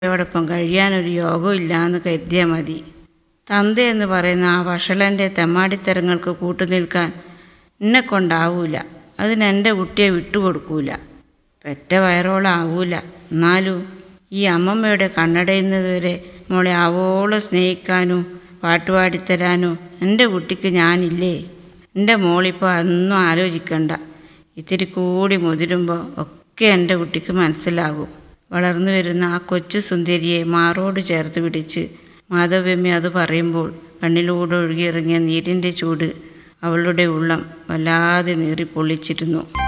യോടൊപ്പം കഴിയാനൊരു യോഗം ഇല്ലാന്ന് കരുതിയാൽ മതി തന്തയെന്ന് പറയുന്ന ആ വഷളൻ്റെ തെമ്മാടിത്തരങ്ങൾക്ക് കൂട്ടുനിൽക്കാൻ എന്നെ കൊണ്ടാവൂല അതിനെൻ്റെ കുട്ടിയെ വിട്ടുകൊടുക്കൂല പെറ്റ വയറോളാവൂല എന്നാലും ഈ അമ്മമ്മയുടെ കണ്ണടയുന്നതുവരെ മോളെ ആവോളം സ്നേഹിക്കാനും പാട്ടുപാടിത്തരാനും എൻ്റെ കുട്ടിക്ക് ഞാനില്ലേ എൻ്റെ മോളിപ്പോൾ അതൊന്നും ആലോചിക്കണ്ട ഇത്തിരി കൂടി മുതിരുമ്പോൾ ഒക്കെ എൻ്റെ കുട്ടിക്ക് മനസ്സിലാകും വളർന്നു വരുന്ന ആ കൊച്ചു സുന്ദരിയെ മാറോട് ചേർത്ത് പിടിച്ച് മാധവ്യമ്മ അത് പറയുമ്പോൾ കണ്ണിലൂടെ ഒഴുകിയിറങ്ങിയ നീരിൻ്റെ ചൂട് അവളുടെ ഉള്ളം വല്ലാതെ നീറി പൊള്ളിച്ചിരുന്നു